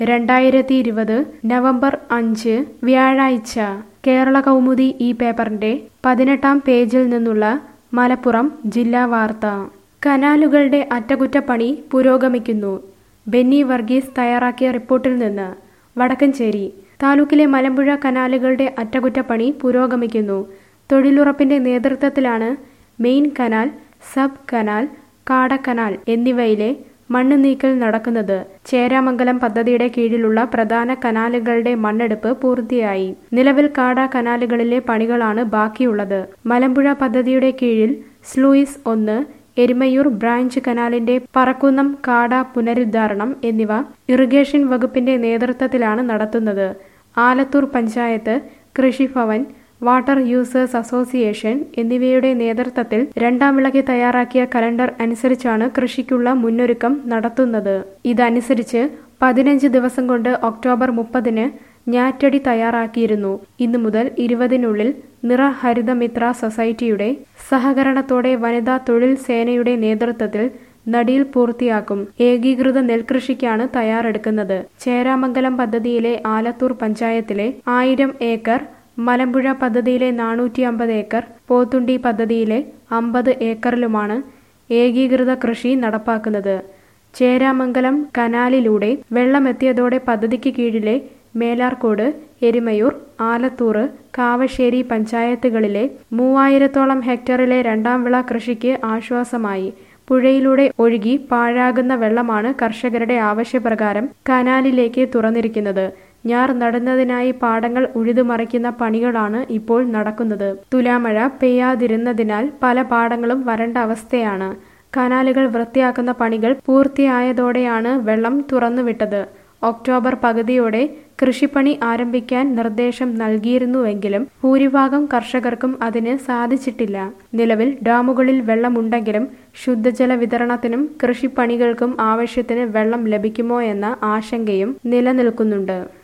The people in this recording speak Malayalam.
രണ്ടായിരത്തി ഇരുപത് നവംബർ അഞ്ച് വ്യാഴാഴ്ച കേരള കൗമുദി ഈ പേപ്പറിന്റെ പതിനെട്ടാം പേജിൽ നിന്നുള്ള മലപ്പുറം ജില്ലാ വാർത്ത കനാലുകളുടെ അറ്റകുറ്റപ്പണി പുരോഗമിക്കുന്നു ബെന്നി വർഗീസ് തയ്യാറാക്കിയ റിപ്പോർട്ടിൽ നിന്ന് വടക്കഞ്ചേരി താലൂക്കിലെ മലമ്പുഴ കനാലുകളുടെ അറ്റകുറ്റപ്പണി പുരോഗമിക്കുന്നു തൊഴിലുറപ്പിന്റെ നേതൃത്വത്തിലാണ് മെയിൻ കനാൽ സബ് കനാൽ കാടക്കനാൽ എന്നിവയിലെ മണ്ണ് നീക്കൽ നടക്കുന്നത് ചേരാമംഗലം പദ്ധതിയുടെ കീഴിലുള്ള പ്രധാന കനാലുകളുടെ മണ്ണെടുപ്പ് പൂർത്തിയായി നിലവിൽ കാട കനാലുകളിലെ പണികളാണ് ബാക്കിയുള്ളത് മലമ്പുഴ പദ്ധതിയുടെ കീഴിൽ സ്ലൂയിസ് ഒന്ന് എരുമയൂർ ബ്രാഞ്ച് കനാലിന്റെ പറക്കുന്നം കാട പുനരുദ്ധാരണം എന്നിവ ഇറിഗേഷൻ വകുപ്പിന്റെ നേതൃത്വത്തിലാണ് നടത്തുന്നത് Alathur panchayat Krishi Bhavan water users association എന്നിവയുടെ നേതൃത്വത്തിൽ രണ്ടാം വിളയ്ക്ക് തയ്യാറാക്കിയ കലണ്ടർ അനുസരിച്ചാണ് കൃഷിക്കുള്ള മുന്നൊരുക്കം നടത്തുന്നത് ഇതനുസരിച്ച് പതിനഞ്ച് ദിവസം കൊണ്ട് ഒക്ടോബർ മുപ്പതിന് ഞാറ്റടി തയ്യാറാക്കിയിരുന്നു ഇന്നു മുതൽ ഇരുപതിനുള്ളിൽ നിറഹരിതമിത്ര സൊസൈറ്റിയുടെ സഹകരണത്തോടെ വനിതാ തൊഴിൽ സേനയുടെ നേതൃത്വത്തിൽ നടിയിൽ പൂർത്തിയാക്കും ഏകീകൃത നെൽകൃഷിക്കാണ് തയ്യാറെടുക്കുന്നത് ചേരാമംഗലം പദ്ധതിയിലെ ആലത്തൂർ പഞ്ചായത്തിലെ ആയിരം ഏക്കർ മലമ്പുഴ പദ്ധതിയിലെ നാനൂറ്റി അമ്പത് ഏക്കർ പോത്തുണ്ടി പദ്ധതിയിലെ അമ്പത് ഏക്കറിലുമാണ് ഏകീകൃത കൃഷി നടപ്പാക്കുന്നത് ചേരാമംഗലം കനാലിലൂടെ വെള്ളമെത്തിയതോടെ പദ്ധതിക്ക് കീഴിലെ മേലാർക്കോട് എരുമയൂർ ആലത്തൂർ കാവശ്ശേരി പഞ്ചായത്തുകളിലെ മൂവായിരത്തോളം ഹെക്ടറിലെ രണ്ടാം വിള കൃഷിക്ക് ആശ്വാസമായി പുഴയിലൂടെ ഒഴുകി പാഴാകുന്ന വെള്ളമാണ് കർഷകരുടെ ആവശ്യപ്രകാരം കനാലിലേക്ക് തുറന്നിരിക്കുന്നത് ഞാർ നടുന്നതിനായി പാടങ്ങൾ ഉഴുതുമറിക്കുന്ന പണികളാണ് ഇപ്പോൾ നടക്കുന്നത് തുലാമഴ പെയ്യാതിരുന്നതിനാൽ പല പാടങ്ങളും വരണ്ട അവസ്ഥയാണ് കനാലുകൾ വൃത്തിയാക്കുന്ന പണികൾ പൂർത്തിയായതോടെയാണ് വെള്ളം തുറന്നുവിട്ടത് ഒക്ടോബർ പകുതിയോടെ കൃഷിപ്പണി ആരംഭിക്കാൻ നിർദ്ദേശം നൽകിയിരുന്നുവെങ്കിലും ഭൂരിഭാഗം കർഷകർക്കും അതിന് സാധിച്ചിട്ടില്ല നിലവിൽ ഡാമുകളിൽ വെള്ളമുണ്ടെങ്കിലും ശുദ്ധജല വിതരണത്തിനും കൃഷിപ്പണികൾക്കും ആവശ്യത്തിന് വെള്ളം ലഭിക്കുമോ എന്ന ആശങ്കയും നിലനിൽക്കുന്നുണ്ട്